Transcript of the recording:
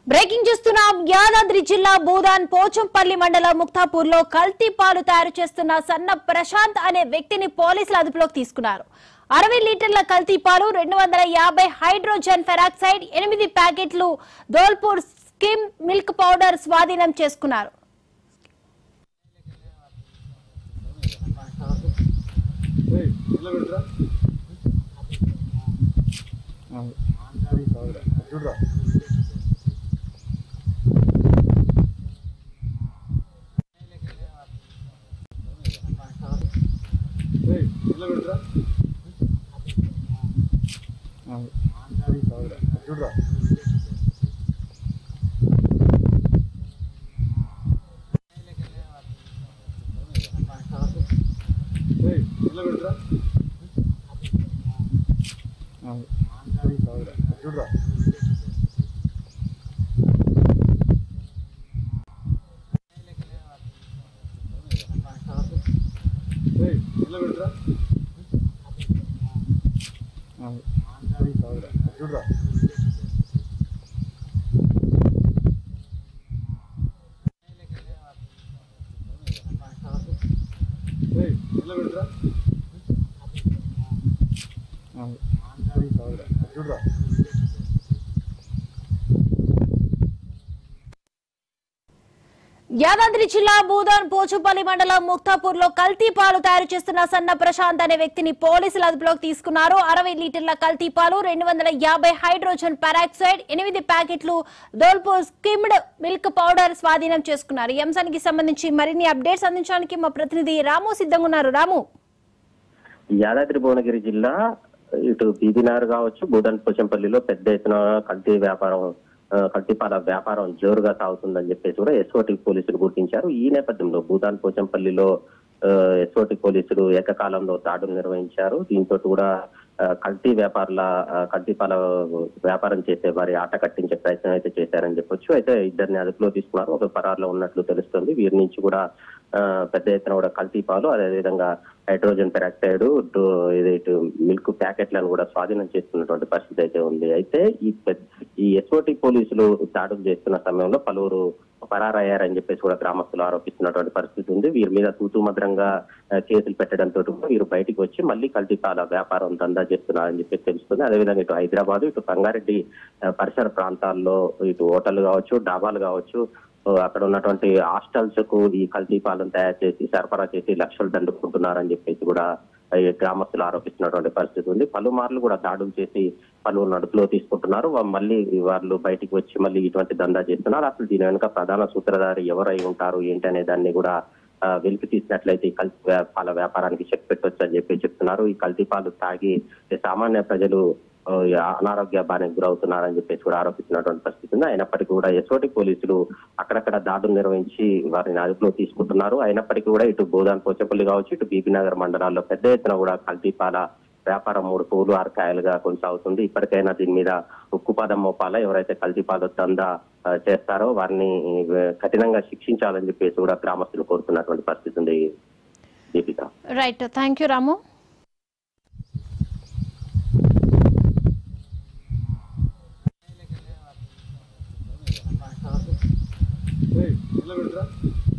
breaking చూస్తున్నాం యాదాద్రి జిల్లా భూదాన్ పోచంపల్లి మండలం ముక్తాపూర్ లో కల్తీ పాలు తయారు చేస్తున్న సన్న ప్రశాంత్ అనే వ్యక్తిని పోలీసులు అదుపులోకి తీసుకున్నారు అరవై లీటర్ల కల్తీ పాలు రెండు వందల యాభై హైడ్రోజన్ ఫెరాక్సైడ్ ఎనిమిది ప్యాకెట్లు ధోల్పూర్ స్కిమ్ మిల్క్ పౌడర్ స్వాధీనం చేసుకున్నారు చూడరా చూడరా చూడరా చూడరా చూడరా చూడరా చూడరా చూడరా చూడరా యాదాద్రి జిల్లా భూదాన్ పోచుపల్లి మండలం ముక్తాపూర్ లో కల్తీ పాలు తయారు చేస్తున్న సన్న ప్రశాంత్ అనే వ్యక్తిని పోలీసులు అదుపులోకి తీసుకున్నారు అరవై లీటర్ల కల్తీ పాలు రెండు వందల యాభై హైడ్రోజన్ పెరాక్సైడ్ ఎనిమిది ప్యాకెట్లు దోల్పూర్ స్కిమ్డ్ మిల్క్ పౌడర్ స్వాధీనం చేసుకున్నారు ఈ అంశానికి సంబంధించి మరిన్ని అప్డేట్స్ అందించడానికి మా ప్రతినిధి రాము సిద్ధంగా ఉన్నారు రాము యాదాద్రి భువనగిరి జిల్లా ఇటు బీబీనార్ కావచ్చు బూదన్ పోచంపల్లిలో పెద్ద ఎత్తున కల్తీ వ్యాపారం ఆ, కల్తీపాల వ్యాపారం జోరుగా సాగుతుందని చెప్పేసి కూడా ఎస్ఓటి పోలీసులు గుర్తించారు ఈ నేపథ్యంలో భూదాన్ పోచంపల్లిలో ఎస్ఓటి పోలీసులు ఏకకాలంలో దాడులు నిర్వహించారు దీంతో కూడా ఆ, కల్తీ వ్యాపారుల ఆ, కల్తీపాల వ్యాపారం చేసే వారి ఆట కట్టించే ప్రయత్నం అయితే చేశారని చెప్పొచ్చు అయితే ఇద్దరిని అదుపులో తీసుకున్నారు ఒక పరారులో ఉన్నట్లు తెలుస్తుంది వీరి నుంచి కూడా ఆ, పెద్ద ఎత్తున కూడా కల్తీ పాలు అదేవిధంగా హైడ్రోజన్ పెరాక్సైడ్ ఇది ఇటు మిల్క్ ప్యాకెట్లను కూడా స్వాధీనం చేసుకున్నటువంటి పరిస్థితి అయితే ఉంది అయితే ఈ పెద్ద ఈ ఎస్ఓటి పోలీసులు దాడులు చేస్తున్న సమయంలో పలువురు పరారయ్యారని చెప్పేసి కూడా గ్రామస్తులు ఆరోపిస్తున్నటువంటి పరిస్థితి ఉంది వీరి మీద తూతూ మద్రంగా ఆ, కేసులు పెట్టడంతో కూడా వీరు బయటికి వచ్చి మళ్ళీ కల్తీపాల వ్యాపారం దందా చేస్తున్నారని చెప్పేసి తెలుస్తుంది అదేవిధంగా ఇటు హైదరాబాద్ ఇటు సంగారెడ్డి ఆ, పరిసర ప్రాంతాల్లో ఇటు హోటల్ కావచ్చు డాబాలు కావచ్చు సో అక్కడ ఉన్నటువంటి హాస్టల్స్ కు ఈ కల్తీ పాలను తయారు చేసి సరఫరా చేసి లక్షలు దండుకుంటున్నారని చెప్పేసి కూడా ఈ గ్రామస్తులు ఆరోపిస్తున్నటువంటి పరిస్థితి ఉంది పలుమార్లు కూడా దాడులు చేసి పలువురు అదుపులో తీసుకుంటున్నారు వా- మళ్ళీ వాళ్ళు బయటికి వచ్చి మళ్ళీ ఇటువంటి దందా చేస్తున్నారు అసలు దీని వెనుక ప్రధాన సూత్రధారి ఎవరై ఉంటారు ఏంటి అనే దాన్ని కూడా ఆ, వెలికి తీసినట్లయితే ఈ కల్తీ వ్యా- పాల వ్యాపారానికి చెక్ పెట్టొచ్చు అని చెప్పి చెప్తున్నారు ఈ కల్తీ పాలు తాగి సామాన్య ప్రజలు ఆ, ఈ అనారోగ్య బారికి గురవుతున్నారని చెప్పేసి కూడా ఆరోపిస్తున్నటువంటి పరిస్థితి ఉంది అయినప్పటికీ కూడా ఎస్ఓటి పోలీసులు అక్కడక్కడ దాడులు నిర్వహించి వారిని అదుపులో తీసుకుంటున్నారు అయినప్పటికీ కూడా ఇటు బోధాన్ పోచపల్లి కావచ్చు ఇటు బీబీ నగర్ మండలాల్లో పెద్ద ఎత్తున కూడా కల్తీపాల వ్యాపారం మూడు పూలు ఆరు కాయలుగా కొనసాగుతుంది ఇప్పటికైనా దీని మీద ఉక్కుపాదం మోపాల ఎవరైతే కల్తీపాల దందా ఆ, చేస్తారో వారిని ఆ, కఠినంగా శిక్షించాలని చెప్పేసి కూడా గ్రామస్తులు కోరుతున్నటువంటి పరిస్థితి ఉంది Deepika right thank you Ramu చూడరా